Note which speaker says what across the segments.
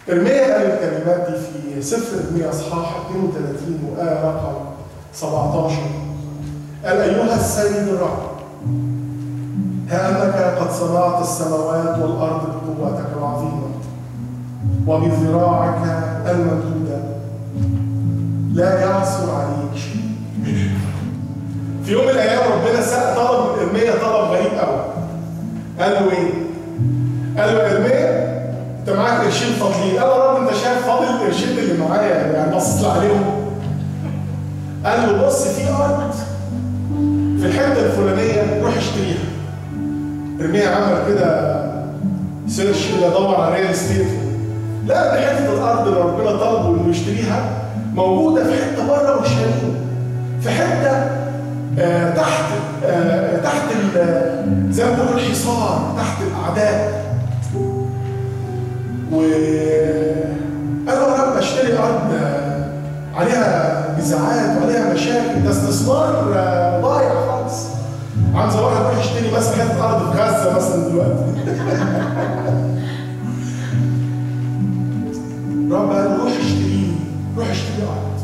Speaker 1: ارميا قال الكلمات دي في سفر ارميا اصحاح 32 وآية رقم 17 قال أيها السيد الرب ها أنك قد صنعت السماوات والأرض بقوتك العظيمة وبذراعك الممدودة لا يعثر عليك شيء في يوم من الأيام ربنا سأل طلب من إرميا طلب غريب قوي قال له إيه؟ قال له إرميا أنت معاك قرشين فاضيين قال له يا رب أنت شايف فاضل القرشين اللي معايا يعني بصيت عليهم قال له بص في أرض في الحته الفلانيه روح اشتريها ارميها عمل كده سيرش كده دور على ريال استيت لا دي حته الارض اللي ربنا طلبه انه يشتريها موجوده في حته بره اورشليم في حته آه تحت آه تحت ال- زي ما بيقولوا الحصار تحت الاعداء و قال له يا رب اشتري ارض آه، عليها نزاعات وعليها مشاكل ده استثمار آه، ضايع خالص عامل زي واحد يروح يشتري مثلا حته ارض في غزه مثلا دلوقتي رب قال له روح اشتري روح اشتري ارض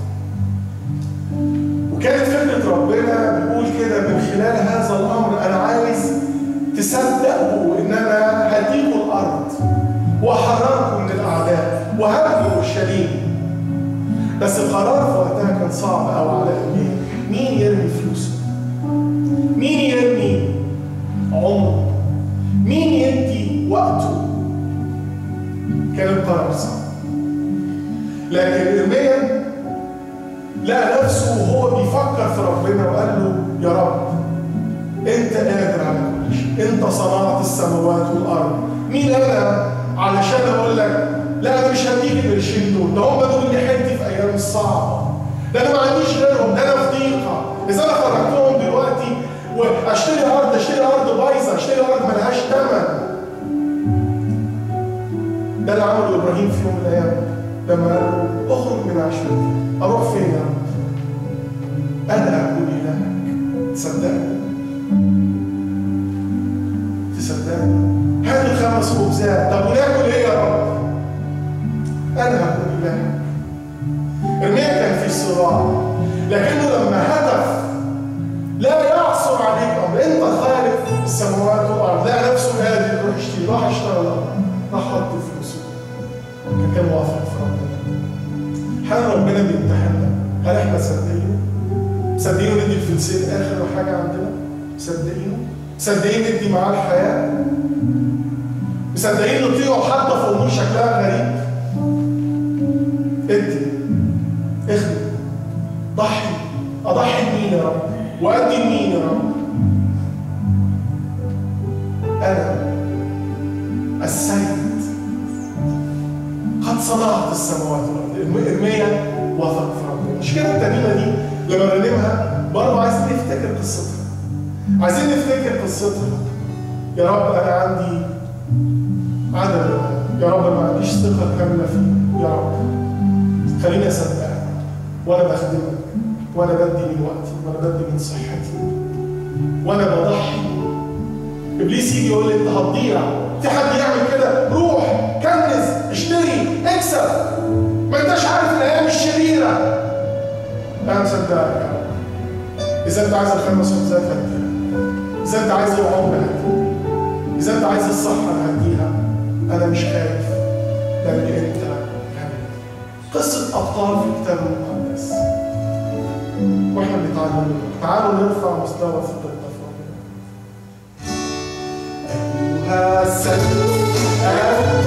Speaker 1: وكانت فكره ربنا بيقول كده من خلال هذا الامر انا عايز تصدقوا ان انا هديكوا الارض واحرركم من الاعداء وهبني اورشليم بس القرار في وقتها كان صعب قوي على ابني مين يرمي فلوسه؟ مين يرمي عمره؟ مين يدي وقته؟ كان القرار صعب لكن ارميا لقى نفسه وهو بيفكر في ربنا وقال له يا رب انت قادر على كل شيء انت صنعت السماوات والارض مين انا علشان اقول لك لا انا مش هديك القرشين دول ده هم دول اللي حيلتي في ايام الصعبه ده انا ما عنديش غيرهم ده انا في ضيقه اذا انا خرجتهم دلوقتي واشتري ارض اشتري ارض بايظه اشتري ارض ملهاش ثمن ده اللي عمله ابراهيم في يوم من الايام لما قال له اخرج من عشرتي اروح فين يا رب؟ انا اكون الهك تصدقني تصدقني هات الخمس خبزات طب وناكل ايه يا رب؟ انا هكون الهك ارميا كان في صراع لكنه لما هدف لا يعصر عليك امر انت خالق السماوات والارض لا نفسه قادر يروح يشتري راح اشترى الارض راح حط فلوسه كان كان واثق في ربنا هل ربنا بيمتحننا؟ هل احنا صدقينه؟ مصدقين ندي الفلسين اخر حاجه عندنا؟ مصدقينه؟ مصدقين ندي معاه الحياه؟ مصدقين نطيعه حتى في امور شكلها غريب؟ ادي اخدم ضحي اضحي بمين يا رب؟ وادي لمين يا رب؟ انا السيد قد صنعت السماوات والارض ارميا وثق في ربنا مش كده الترنيمه دي لما نرنمها برضه عايزين نفتكر قصتها عايزين نفتكر قصتها يا رب انا عندي عدم يا رب ما عنديش ثقه كامله فيك يا رب خليني اصدقك وانا بخدمك وانا بدي من وقتي وانا بدي من صحتي وانا بضحي ابليس يجي يقول لي انت هتضيع في حد يعمل كده روح كنز اشتري اكسب ما انتش عارف الايام الشريره انا مصدقك يا رب اذا انت عايز الخمس خبزات هديها اذا انت عايز العمر هديها اذا انت عايز الصحه انا هديها انا مش خايف لان انت غني قصه ابطال في الكتاب المقدس واحنا بنتعلم منهم. تعالوا نرفع مستوى ثقتنا في ربنا أيها السيد